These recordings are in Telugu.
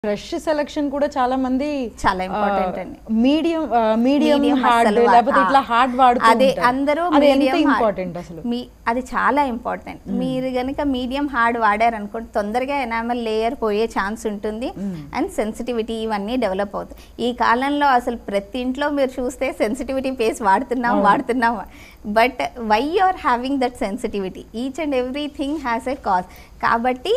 బ్రష్ సెలక్షన్ కూడా చాలా మంది చాలా important అండి. మీడియం మీడియం Medium హార్డ్ అస్సలు వా- లేకపోతే ఇట్లా ఆ. హార్డ్ వాడుతూ అదే ఉంటారు. అందరూ అది ఎంత medium hard. ఇంపార్టెంట్ అసలు మీ అది చాలా ఇంపార్టెంట్ మీరు కనుక మీడియం హార్డ్ వాడారనుకోండి తొందరగా ఎనామల్ లేయర్ పోయే ఛాన్స్ ఉంటుంది అండ్ సెన్సిటివిటీ ఇవన్నీ డెవలప్ అవుతాయి ఈ కాలంలో అసలు ప్రతి ఇంట్లో మీరు చూస్తే సెన్సిటివిటీ పేస్ వాడుతున్నాం వాడుతున్నాం but why you are having that sensitivity each and everything has a cause కాబట్టి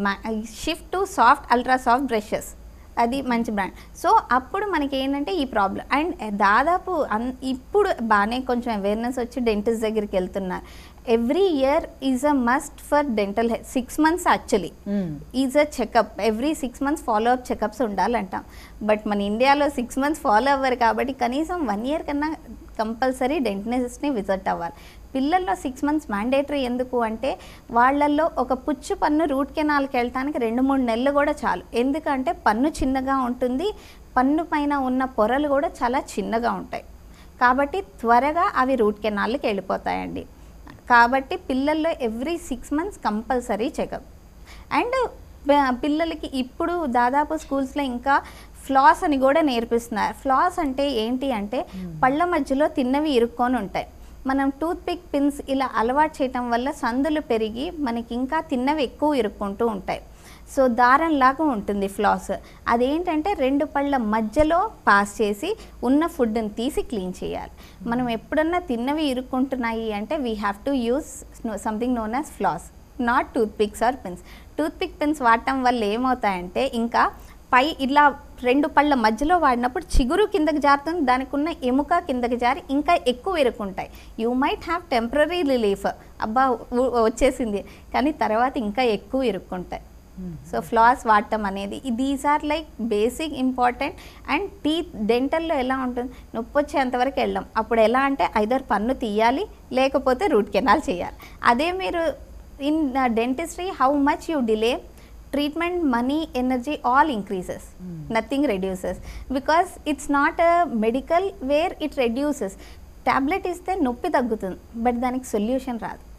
shift to soft ultra soft brushes అది మంచి బ్రాండ్ సో అప్పుడు మనకి ఏంటంటే ఈ ప్రాబ్లం అండ్ దాదాపు అన్ ఇప్పుడు బాగానే కొంచెం అవేర్నెస్ వచ్చి డెంటిస్ట్ దగ్గరికి వెళ్తున్నారు every year is a must for dental health six months actually hmm. Is a checkup every six months follow up checkups ఉండాలంటాం బట్ మన ఇండియాలో సిక్స్ మంత్స్ ఫాలో అవ్వరు కాబట్టి కనీసం వన్ ఇయర్ కన్నా కంపల్సరీ డెంటిస్ట్ని విజిట్ అవ్వాలి పిల్లల్లో సిక్స్ మంత్స్ మ్యాండేటరీ ఎందుకు అంటే వాళ్ళల్లో ఒక పుచ్చు పన్ను రూట్ కెనాల్కి వెళ్ళటానికి రెండు మూడు నెలలు కూడా చాలు ఎందుకంటే పన్ను చిన్నగా ఉంటుంది పన్ను పైన ఉన్న పొరలు కూడా చాలా చిన్నగా ఉంటాయి కాబట్టి త్వరగా అవి రూట్ కెనాల్కి వెళ్ళిపోతాయండి కాబట్టి పిల్లల్లో every six months compulsory checkup and పిల్లలకి ఇప్పుడు దాదాపు స్కూల్స్లో ఇంకా ఫ్లాస్ అని కూడా నేర్పిస్తున్నారు ఫ్లాస్ అంటే ఏంటి అంటే పళ్ళ మధ్యలో తిన్నవి ఇరుక్కొని ఉంటాయి మనం టూత్ పిక్ పిన్స్ ఇలా అలవాటు చేయటం వల్ల సందులు పెరిగి మనకి ఇంకా తిన్నవి ఎక్కువ ఇరుక్కుంటూ ఉంటాయి సో దారంలాగా ఉంటుంది ఫ్లాస్ అదేంటంటే రెండు పళ్ళ మధ్యలో పాస్ చేసి ఉన్న ఫుడ్ని తీసి క్లీన్ చేయాలి మనం ఎప్పుడన్నా తిన్నవి ఇరుక్కుంటున్నాయి అంటే we have to use something known as floss not toothpicks or pins toothpick pins వాడటం వల్ల ఏమవుతాయంటే ఇంకా పై ఇలా రెండు పళ్ళ మధ్యలో వాడినప్పుడు చిగురు కిందకి జారుతుంది దానికి ఉన్న ఎముక కిందకి జారి ఇంకా ఎక్కువ ఇరుక్కుంటాయి you might have temporary relief అబ్బా ఊ- వచ్చేసింది కానీ తర్వాత ఇంకా ఎక్కువ ఇరుక్కుంటాయి సో ఫ్లాస్ వాడటం అనేది these are like basic important and teeth డెంటల్లో ఎలా ఉంటుంది నొప్పి వచ్చేంతవరకు వెళ్ళాం అప్పుడు ఎలా అంటే ఐదర్ పన్ను తీయాలి లేకపోతే రూట్ కెనాల్ చేయాలి అదే మీరు in dentistry how much you delay treatment money energy all increases nothing reduces because it's not a medical where it reduces tablet ఇస్తే నొప్పి తగ్గుతుంది బట్ దానికి సొల్యూషన్ రాదు